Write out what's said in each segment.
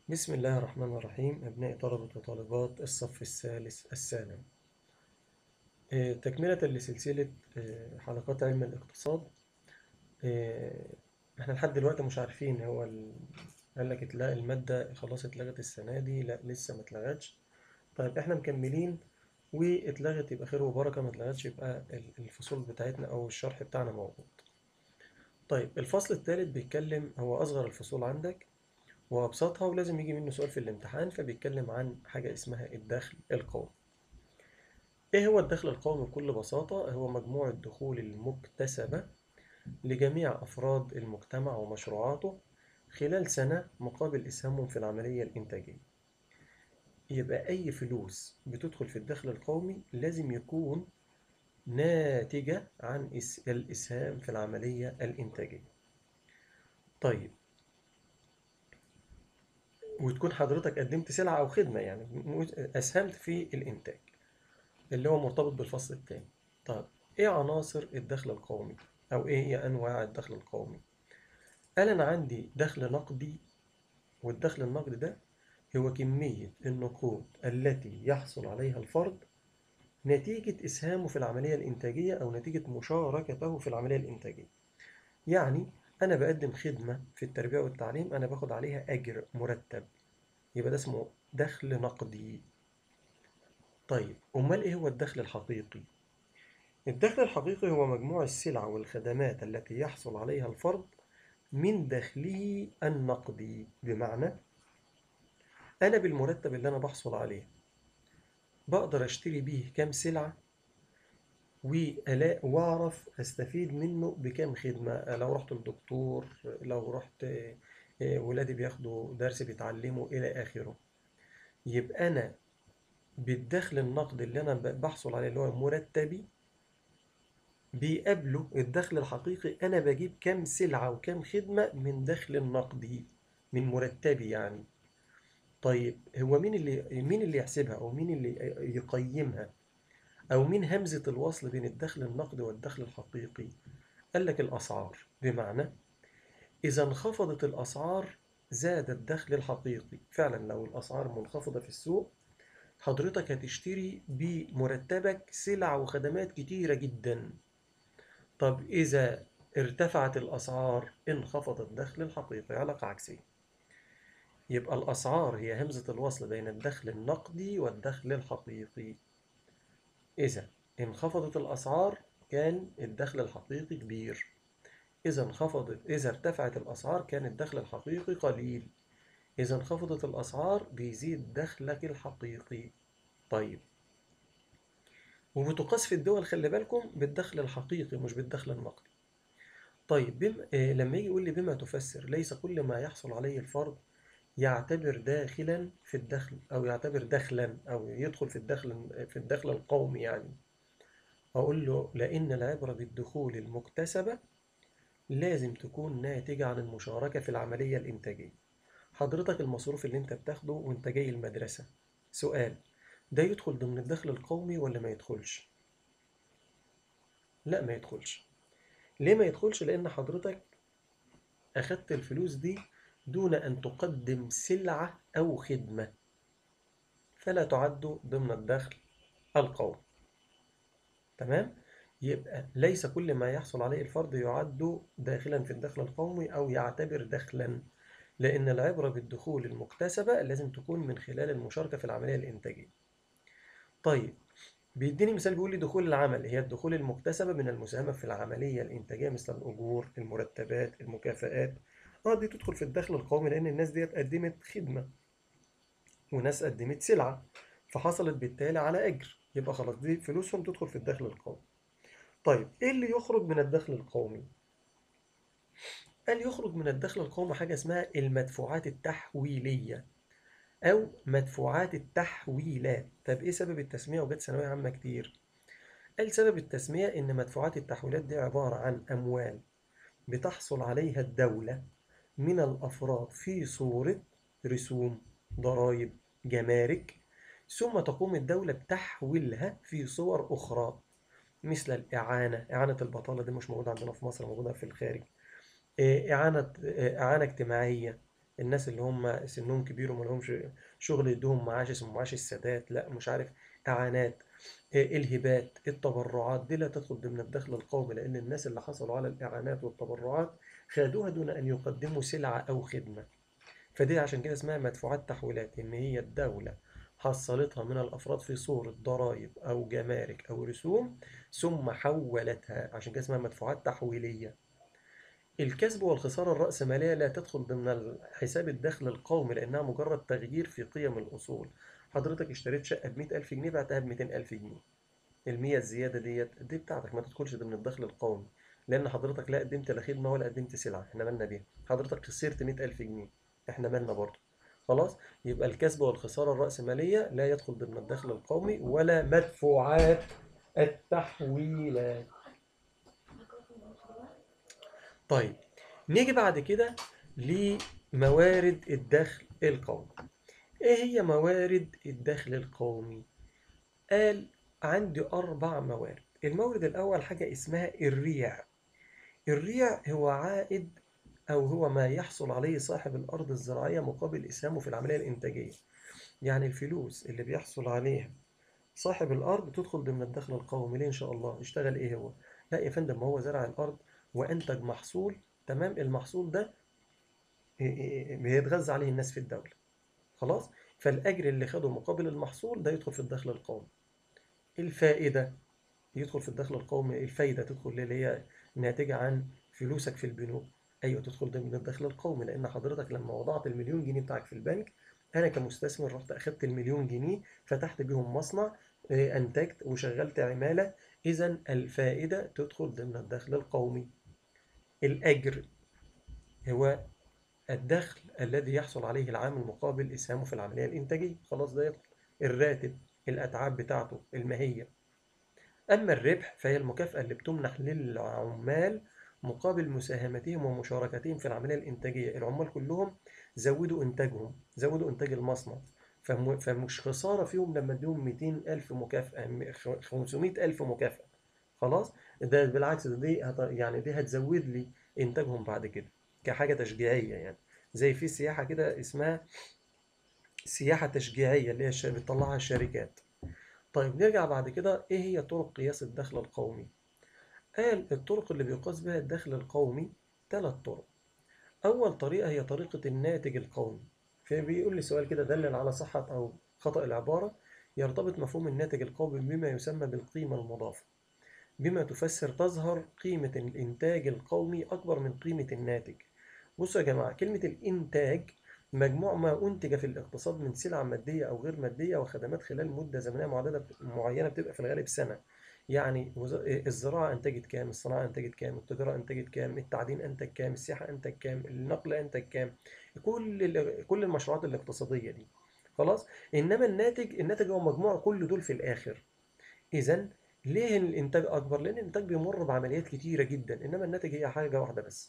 بسم الله الرحمن الرحيم أبناء طلبة وطالبات الصف الثالث الثانوي آه، تكملة لسلسلة آه، حلقات علم الاقتصاد آه، احنا لحد دلوقتي مش عارفين هو ال... قال لك اتلغى المادة خلاص اتلغت السنة دي لا لسه ما اتلغتش طيب احنا مكملين واتلغت يبقى خير وبركة ما اتلغتش يبقى ال- الفصول بتاعتنا أو الشرح بتاعنا موجود طيب الفصل الثالث بيتكلم هو أصغر الفصول عندك وأبسطها ولازم يجي منه سؤال في الامتحان فبيتكلم عن حاجة اسمها الدخل القومي إيه هو الدخل القومي بكل بساطة؟ هو مجموع الدخول المكتسبة لجميع أفراد المجتمع ومشروعاته خلال سنة مقابل إسهامهم في العملية الإنتاجية يبقى أي فلوس بتدخل في الدخل القومي لازم يكون ناتجة عن إس- الإسهام في العملية الإنتاجية طيب وتكون حضرتك قدمت سلعة أو خدمة يعني م- أسهمت في الإنتاج اللي هو مرتبط بالفصل الثاني طيب إيه عناصر الدخل القومي أو إيه هي أنواع الدخل القومي قال أنا عندي دخل نقدي والدخل النقدي ده هو كمية النقود التي يحصل عليها الفرد نتيجة إسهامه في العملية الإنتاجية أو نتيجة مشاركته في العملية الإنتاجية يعني أنا بقدم خدمة في التربية والتعليم أنا باخد عليها أجر مرتب يبقى ده اسمه دخل نقدي طيب أمال إيه هو الدخل الحقيقي؟ الدخل الحقيقي هو مجموع السلع والخدمات التي يحصل عليها الفرد من دخله النقدي بمعنى أنا بالمرتب اللي أنا بحصل عليه بقدر أشتري بيه كام سلعة وألا وأعرف أستفيد منه بكام خدمة لو رحت للدكتور لو رحت آه، آه، ولادي بياخدوا درس بيتعلموا إلى آخره يبقى أنا بالدخل النقدي اللي أنا ب- بحصل عليه اللي هو مرتبي بيقابله الدخل الحقيقي أنا بجيب كام سلعة وكام خدمة من دخل النقدي من مرتبي يعني طيب هو مين اللي مين اللي يحسبها أو مين اللي يقيمها أو مين همزة الوصل بين الدخل النقدي والدخل الحقيقي قال لك الأسعار بمعنى إذا انخفضت الأسعار زاد الدخل الحقيقي فعلا لو الأسعار منخفضة في السوق حضرتك هتشتري بمرتبك سلع وخدمات كتيرة جدا طب إذا ارتفعت الأسعار انخفض الدخل الحقيقي علاقة عكسية يبقى الأسعار هي همزة الوصل بين الدخل النقدي والدخل الحقيقي إذا انخفضت الأسعار كان الدخل الحقيقي كبير إذا انخفضت إذا ارتفعت الأسعار كان الدخل الحقيقي قليل إذا انخفضت الأسعار بيزيد دخلك الحقيقي طيب وبتقاس في الدول خلي بالكم بالدخل الحقيقي مش بالدخل النقدي طيب بم... آه لما يجي يقول لي بما تفسر ليس كل ما يحصل عليه الفرد يعتبر داخلا في الدخل أو يعتبر دخلا أو يدخل في الدخل في الدخل القومي يعني أقول له لأن العبرة بالدخول المكتسبة لازم تكون ناتجة عن المشاركة في العملية الإنتاجية حضرتك المصروف اللي أنت بتاخده وأنت جاي المدرسة سؤال ده يدخل ضمن الدخل القومي ولا ما يدخلش؟ لا ما يدخلش ليه ما يدخلش؟ لأن حضرتك أخدت الفلوس دي دون أن تقدم سلعة أو خدمة فلا تعد ضمن الدخل القومي تمام؟ يبقى ليس كل ما يحصل عليه الفرد يعد داخلا في الدخل القومي أو يعتبر دخلا لأن العبرة بالدخول المكتسبة لازم تكون من خلال المشاركة في العملية الإنتاجية طيب بيديني مثال بيقول لي دخول العمل هي الدخول المكتسبة من المساهمة في العملية الإنتاجية مثل الأجور المرتبات المكافآت اه دي تدخل في الدخل القومي لأن الناس ديت قدمت خدمة وناس قدمت سلعة فحصلت بالتالي على أجر يبقى خلاص دي فلوسهم تدخل في الدخل القومي طيب إيه اللي يخرج من الدخل القومي؟ قال يخرج من الدخل القومي حاجة اسمها المدفوعات التحويلية أو مدفوعات التحويلات طب إيه سبب التسمية وجت ثانوية عامة كتير؟ قال سبب التسمية إن مدفوعات التحويلات دي عبارة عن أموال بتحصل عليها الدولة من الأفراد في صورة رسوم ضرائب جمارك ثم تقوم الدولة بتحويلها في صور أخرى مثل الإعانة إعانة البطالة دي مش موجودة عندنا في مصر موجودة في الخارج إيه، إعانة إيه، إعانة اجتماعية الناس اللي هم سنهم كبير وما لهمش شغل يدوهم معاش اسمه معاش السادات لا مش عارف اعانات إيه، الهبات التبرعات دي لا تدخل ضمن الدخل القومي لان الناس اللي حصلوا على الاعانات والتبرعات خدوها دون ان يقدموا سلعه او خدمه فدي عشان كده اسمها مدفوعات تحويلات ان هي الدوله حصلتها من الافراد في صوره ضرائب او جمارك او رسوم ثم حولتها عشان كده اسمها مدفوعات تحويليه الكسب والخسارة الرأسمالية لا تدخل ضمن حساب الدخل القومي لأنها مجرد تغيير في قيم الأصول حضرتك اشتريت شقة بمئة ألف جنيه بعتها بميتين ألف جنيه المية الزيادة ديت دي بتاعتك ما تدخلش ضمن الدخل القومي لأن حضرتك لا قدمت لا خدمة ولا قدمت سلعة احنا مالنا بيها حضرتك خسرت مئة ألف جنيه احنا مالنا برضه خلاص يبقى الكسب والخسارة الرأسمالية لا يدخل ضمن الدخل القومي ولا مدفوعات التحويلات طيب نيجي بعد كده لموارد الدخل القومي ايه هي موارد الدخل القومي قال عندي اربع موارد المورد الاول حاجه اسمها الريع الريع هو عائد او هو ما يحصل عليه صاحب الارض الزراعيه مقابل اسهامه في العمليه الانتاجيه يعني الفلوس اللي بيحصل عليها صاحب الارض تدخل ضمن الدخل القومي ليه ان شاء الله اشتغل ايه هو لا يا فندم ما هو زرع الارض وانتج محصول تمام المحصول ده بيتغذى عليه الناس في الدولة خلاص فالأجر اللي خده مقابل المحصول ده يدخل في الدخل القومي الفائدة يدخل في الدخل القومي الفايدة تدخل اللي هي ناتجة عن فلوسك في البنوك أيوة تدخل ضمن الدخل القومي لأن حضرتك لما وضعت المليون جنيه بتاعك في البنك أنا كمستثمر رحت أخدت المليون جنيه فتحت بيهم مصنع أنتجت وشغلت عمالة إذا الفائدة تدخل ضمن الدخل القومي الأجر هو الدخل الذي يحصل عليه العامل مقابل إسهامه في العملية الإنتاجية خلاص ده يدخل الراتب الأتعاب بتاعته المهية أما الربح فهي المكافأة اللي بتمنح للعمال مقابل مساهمتهم ومشاركتهم في العملية الإنتاجية العمال كلهم زودوا إنتاجهم زودوا إنتاج المصنع فمش خسارة فيهم لما اديهم 200 ألف مكافأة 500 ألف مكافأة خلاص ده بالعكس دي يعني دي هتزود لي إنتاجهم بعد كده كحاجة تشجيعية يعني زي في سياحة كده اسمها سياحة تشجيعية اللي هي بتطلعها الشركات طيب نرجع بعد كده ايه هي طرق قياس الدخل القومي قال الطرق اللي بيقاس بها الدخل القومي ثلاث طرق أول طريقة هي طريقة الناتج القومي فبيقول لي سؤال كده دلل على صحة أو خطأ العبارة يرتبط مفهوم الناتج القومي بما يسمى بالقيمة المضافة بما تفسر تظهر قيمة الإنتاج القومي أكبر من قيمة الناتج بصوا يا جماعة كلمة الإنتاج مجموع ما أنتج في الاقتصاد من سلع مادية أو غير مادية وخدمات خلال مدة زمنية معددة معينة بتبقى في الغالب سنة يعني الزراعة أنتجت كام الصناعة أنتجت كام التجارة أنتجت كام التعدين أنتج كام السياحة أنتج كام النقل أنتج كام كل كل المشروعات الاقتصادية دي خلاص إنما الناتج الناتج هو مجموع كل دول في الآخر إذا ليه الإنتاج أكبر؟ لأن الإنتاج بيمر بعمليات كتيرة جدا إنما الناتج هي حاجة واحدة بس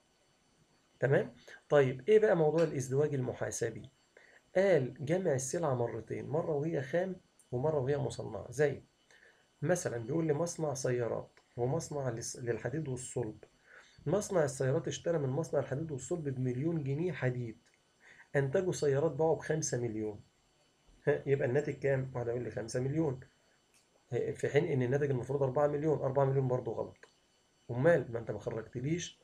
تمام؟ طيب إيه بقى موضوع الازدواج المحاسبي؟ قال جمع السلعة مرتين مرة وهي خام ومرة وهي مصنعة زي مثلا بيقول لي مصنع سيارات ومصنع للحديد والصلب مصنع السيارات اشترى من مصنع الحديد والصلب بمليون جنيه حديد انتجوا سيارات باعوا بخمسة مليون يبقى الناتج كام؟ واحد يقول لي خمسة مليون في حين ان الناتج المفروض 4 مليون 4 مليون برضه غلط امال ما انت ما خرجتليش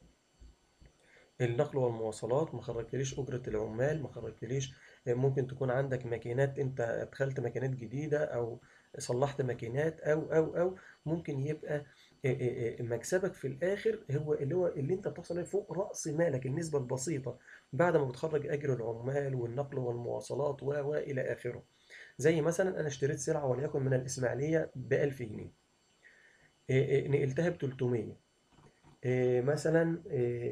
النقل والمواصلات ما خرجتليش اجره العمال ما خرجتليش ممكن تكون عندك ماكينات انت ادخلت ماكينات جديده او صلحت ماكينات او او او ممكن يبقى مكسبك في الاخر هو اللي هو اللي انت بتحصل عليه فوق راس مالك النسبه البسيطه بعد ما بتخرج اجر العمال والنقل والمواصلات و و الى اخره زي مثلا انا اشتريت سلعه وليكن من الاسماعيليه ب 1000 جنيه نقلتها ب 300 مثلا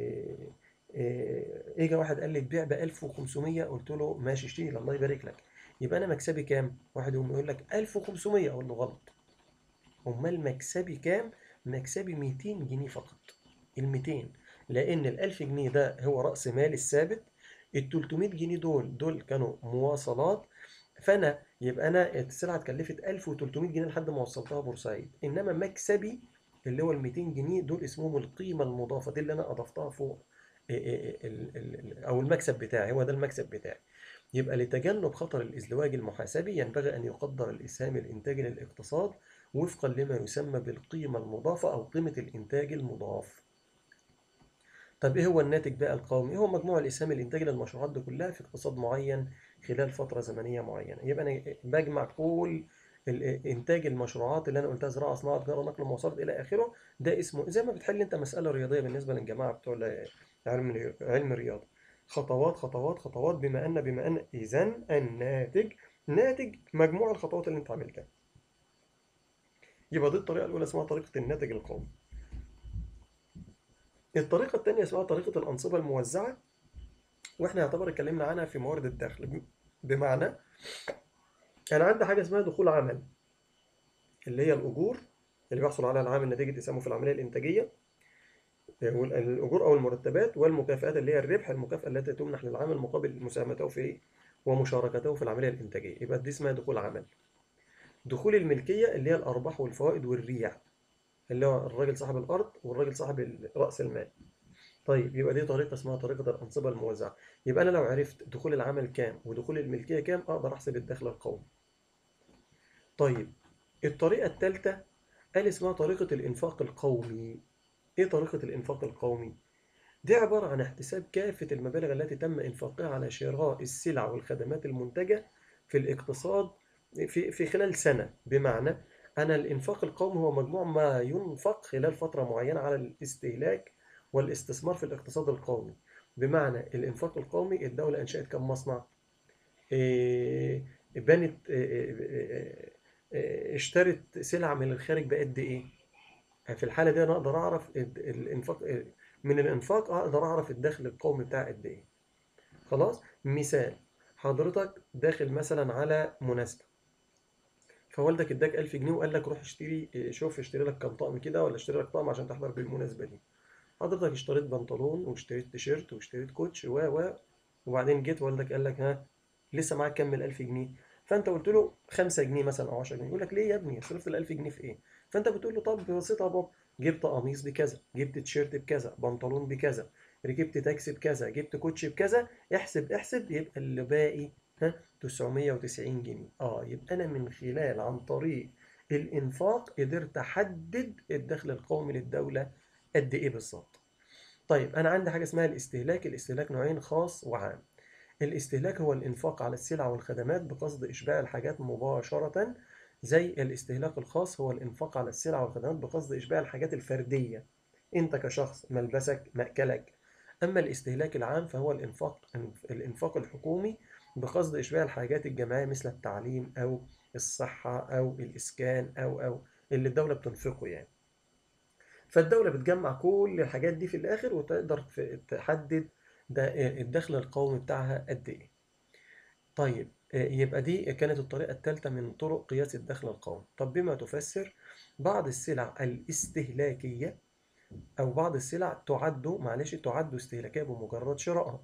اجى واحد قال لي تبيع ب 1500 قلت له ماشي اشتري الله يبارك لك يبقى انا مكسبي كام واحد يقوم يقول لك 1500 اقول له غلط امال مكسبي كام مكسبي 200 جنيه فقط ال 200 لان ال 1000 جنيه ده هو راس مالي الثابت ال 300 جنيه دول دول كانوا مواصلات فانا يبقى انا السلعه اتكلفت 1300 جنيه لحد ما وصلتها بورسعيد انما مكسبي اللي هو ال 200 جنيه دول اسمهم القيمه المضافه دي اللي انا اضفتها فوق ال- ال- ال- أو المكسب بتاعي هو ده المكسب بتاعي يبقى لتجنب خطر الازدواج المحاسبي ينبغي أن يقدر الإسهام الإنتاجي للاقتصاد وفقا لما يسمى بالقيمة المضافة أو قيمة الإنتاج المضاف طب إيه هو الناتج بقى القومي؟ هو مجموع الإسهام الإنتاجي للمشروعات دي كلها في اقتصاد معين خلال فترة زمنية معينة يبقى أنا بجمع كل ال- إنتاج المشروعات اللي أنا قلتها زراعة صناعة تجارة نقل مواصلات إلى آخره ده اسمه زي ما بتحل أنت مسألة رياضية بالنسبة للجماعة بتوع ال- علم علم الرياضة خطوات خطوات خطوات بما أن بما أن إذا الناتج ناتج مجموع الخطوات اللي أنت عملتها يبقى دي الطريقة الأولى اسمها طريقة الناتج القومي الطريقة الثانية اسمها طريقة الأنصبة الموزعة واحنا يعتبر اتكلمنا عنها في موارد الدخل بمعنى انا عندي حاجه اسمها دخول عمل اللي هي الاجور اللي بيحصل عليها العامل نتيجه اسهامه في العمليه الانتاجيه وال- الاجور او المرتبات والمكافآت اللي هي الربح المكافاه التي تمنح للعامل مقابل مساهمته في ومشاركته في العمليه الانتاجيه يبقى دي اسمها دخول عمل دخول الملكيه اللي هي الارباح والفوائد والريع اللي هو الراجل صاحب الارض والراجل صاحب ال- راس المال طيب يبقى دي طريقة اسمها طريقة الأنصبة الموزعة يبقى أنا لو عرفت دخول العمل كام ودخول الملكية كام أقدر أحسب الدخل القومي طيب الطريقة الثالثة قال اسمها طريقة الإنفاق القومي إيه طريقة الإنفاق القومي؟ دي عبارة عن احتساب كافة المبالغ التي تم إنفاقها على شراء السلع والخدمات المنتجة في الاقتصاد في في خلال سنة بمعنى أنا الإنفاق القومي هو مجموع ما ينفق خلال فترة معينة على الاستهلاك والاستثمار في الاقتصاد القومي بمعنى الإنفاق القومي الدولة أنشأت كم مصنع إيه، بنت إيه، إيه، إيه، اشترت سلع من الخارج بقد إيه في الحالة دي أنا أقدر أعرف ال- الإنفاق من الإنفاق أقدر أعرف الدخل القومي بتاع قد إيه خلاص مثال حضرتك داخل مثلا على مناسبة فوالدك اداك 1000 جنيه وقال لك روح اشتري شوف اشتري لك كام طقم كده ولا اشتري لك طقم عشان تحضر بالمناسبة دي حضرتك اشتريت بنطلون واشتريت تيشيرت واشتريت كوتش و و وبعدين جيت والدك قال لك ها لسه معاك كام من 1000 جنيه فانت قلت له 5 جنيه مثلا او 10 جنيه يقول لك ليه يا ابني صرفت ال 1000 جنيه في ايه فانت بتقول له طب بسيطه يا بابا جبت قميص بكذا جبت تيشيرت بكذا بنطلون بكذا ركبت تاكسي بكذا جبت كوتش بكذا احسب احسب يبقى اللي باقي ها 990 جنيه اه يبقى انا من خلال عن طريق الانفاق قدرت احدد الدخل القومي للدوله قد ايه بالظبط طيب أنا عندي حاجة اسمها الاستهلاك الاستهلاك نوعين خاص وعام الاستهلاك هو الإنفاق على السلع والخدمات بقصد إشباع الحاجات مباشرة زي الاستهلاك الخاص هو الإنفاق على السلع والخدمات بقصد إشباع الحاجات الفردية أنت كشخص ملبسك مأكلك أما الاستهلاك العام فهو الإنفاق الإنفاق الحكومي بقصد إشباع الحاجات الجماعية مثل التعليم أو الصحة أو الإسكان أو أو اللي الدولة بتنفقه يعني فالدولة بتجمع كل الحاجات دي في الآخر وتقدر في- تحدد ده الدخل القومي بتاعها قد إيه. طيب آه، يبقى دي كانت الطريقة الثالثة من طرق قياس الدخل القومي. طب بما تفسر بعض السلع الاستهلاكية أو بعض السلع تعد معلش تعد استهلاكية بمجرد شرائها.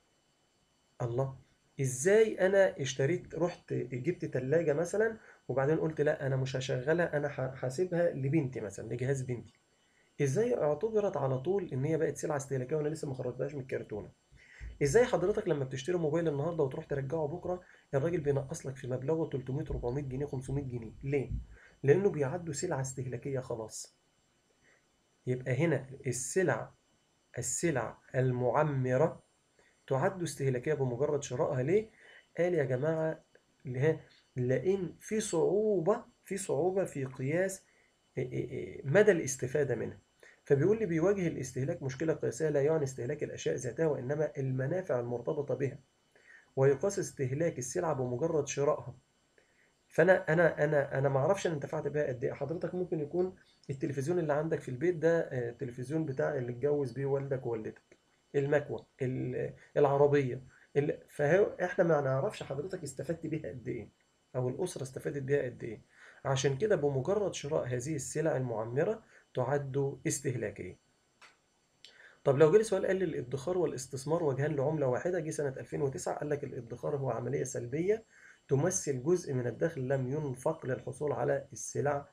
الله ازاي انا اشتريت رحت جبت تلاجة مثلا وبعدين قلت لا انا مش هشغلها انا ح- هسيبها لبنتي مثلا لجهاز بنتي ازاي اعتبرت على طول ان هي بقت سلعه استهلاكيه وانا لسه ما خرجتهاش من الكرتونه ازاي حضرتك لما بتشتري موبايل النهارده وتروح ترجعه بكره الراجل بينقص لك في مبلغه 300 400 جنيه 500 جنيه ليه لانه بيعدوا سلعه استهلاكيه خلاص يبقى هنا السلع السلع المعمره تعد استهلاكيه بمجرد شرائها ليه قال يا جماعه له- لان في صعوبه في صعوبه في قياس مدى الاستفاده منها فبيقول لي بيواجه الاستهلاك مشكلة قياسية لا يعني استهلاك الأشياء ذاتها وإنما المنافع المرتبطة بها ويقاس استهلاك السلعة بمجرد شرائها فأنا أنا أنا أنا ما أعرفش أنا انتفعت بيها قد إيه حضرتك ممكن يكون التلفزيون اللي عندك في البيت ده آه، التلفزيون بتاع اللي اتجوز بيه والدك ووالدتك المكوة ال- العربية ال- فهو إحنا ما نعرفش حضرتك استفدت بيها قد إيه أو الأسرة استفادت بيها قد إيه عشان كده بمجرد شراء هذه السلع المعمرة تعد استهلاكية طب لو جالي سؤال قال لي الادخار والاستثمار وجهان لعملة واحدة جه سنة 2009 قال لك الادخار هو عملية سلبية تمثل جزء من الدخل لم ينفق للحصول على السلع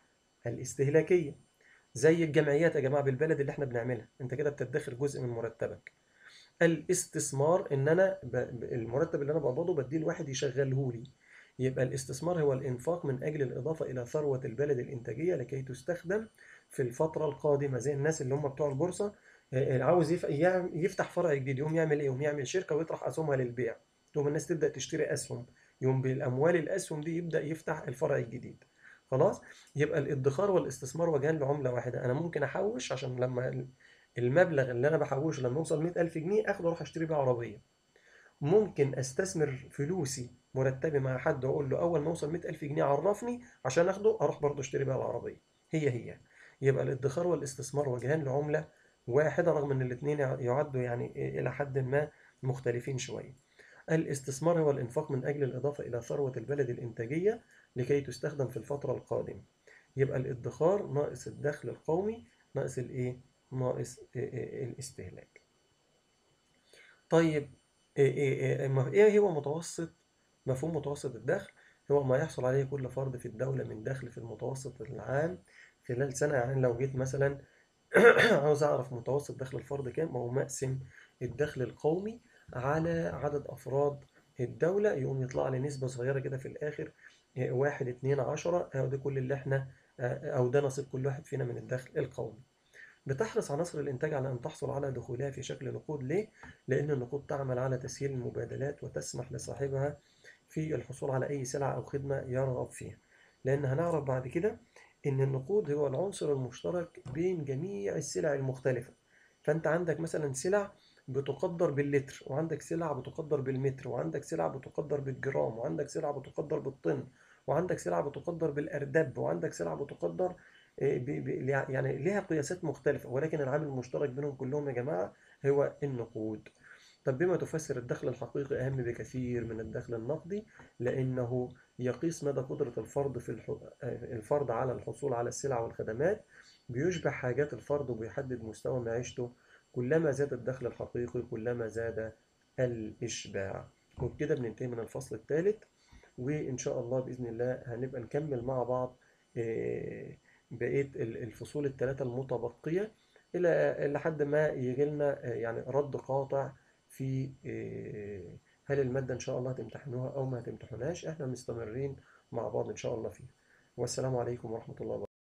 الاستهلاكية زي الجمعيات يا جماعة بالبلد اللي احنا بنعملها انت كده بتدخر جزء من مرتبك الاستثمار ان انا ب... ب- المرتب اللي انا بقبضه بديه لواحد يشغله لي يبقى الاستثمار هو الانفاق من اجل الاضافه الى ثروه البلد الانتاجيه لكي تستخدم في الفتره القادمه زي الناس اللي هم بتوع البورصه آه، عاوز يف... يعم- يفتح فرع جديد يقوم يعمل ايه يقوم يعمل شركه ويطرح اسهمها للبيع تقوم الناس تبدا تشتري اسهم يقوم بالاموال الاسهم دي يبدا يفتح الفرع الجديد خلاص يبقى الادخار والاستثمار وجهان لعمله واحده انا ممكن احوش عشان لما المبلغ اللي انا بحوشه لما يوصل 100000 جنيه اخده اروح اشتري بيه عربيه ممكن استثمر فلوسي مرتبي مع حد واقول له اول ما اوصل 100000 جنيه عرفني عشان اخده اروح برضه اشتري بيها العربيه هي هي يبقى الادخار والاستثمار وجهان لعمله واحده رغم ان الاثنين يعدوا يعني الى حد ما مختلفين شويه الاستثمار هو الانفاق من اجل الاضافه الى ثروه البلد الانتاجيه لكي تستخدم في الفتره القادمه يبقى الادخار ناقص الدخل القومي ناقص الايه ناقص الاستهلاك طيب ايه ايه ايه إيه هو متوسط مفهوم متوسط الدخل هو ما يحصل عليه كل فرد في الدولة من دخل في المتوسط العام خلال سنة يعني لو جيت مثلا عاوز أعرف متوسط دخل الفرد كام أو مقسم الدخل القومي على عدد أفراد الدولة يقوم يطلع لي نسبة صغيرة كده في الآخر إيه، واحد اتنين عشرة أو ده كل اللي احنا أو ده نصيب كل واحد فينا من الدخل القومي بتحرص عناصر الإنتاج على أن تحصل على دخولها في شكل نقود ليه؟ لأن النقود تعمل على تسهيل المبادلات وتسمح لصاحبها في الحصول على أي سلعة أو خدمة يرغب فيها لأن هنعرف بعد كده إن النقود هو العنصر المشترك بين جميع السلع المختلفة فأنت عندك مثلا سلع بتقدر باللتر وعندك سلع بتقدر بالمتر وعندك سلع بتقدر بالجرام وعندك سلع بتقدر بالطن وعندك سلع بتقدر بالأردب وعندك سلع بتقدر آه، ب- ب- يعني ليها قياسات مختلفة ولكن العامل المشترك بينهم كلهم يا جماعة هو النقود طب بما تفسر الدخل الحقيقي أهم بكثير من الدخل النقدي لأنه يقيس مدى قدرة الفرد في الح... آه، الفرد على الحصول على السلع والخدمات بيشبع حاجات الفرد وبيحدد مستوى معيشته كلما زاد الدخل الحقيقي كلما زاد الإشباع وبكده بننتهي من الفصل الثالث وإن شاء الله بإذن الله هنبقى نكمل مع بعض آه، بقية ال- الفصول الثلاثة المتبقية إلى لحد ما يجي لنا آه، يعني رد قاطع في آه، هل المادة إن شاء الله هتمتحنوها أو ما هتمتحنوهاش إحنا مستمرين مع بعض إن شاء الله فيها والسلام عليكم ورحمة الله وبركاته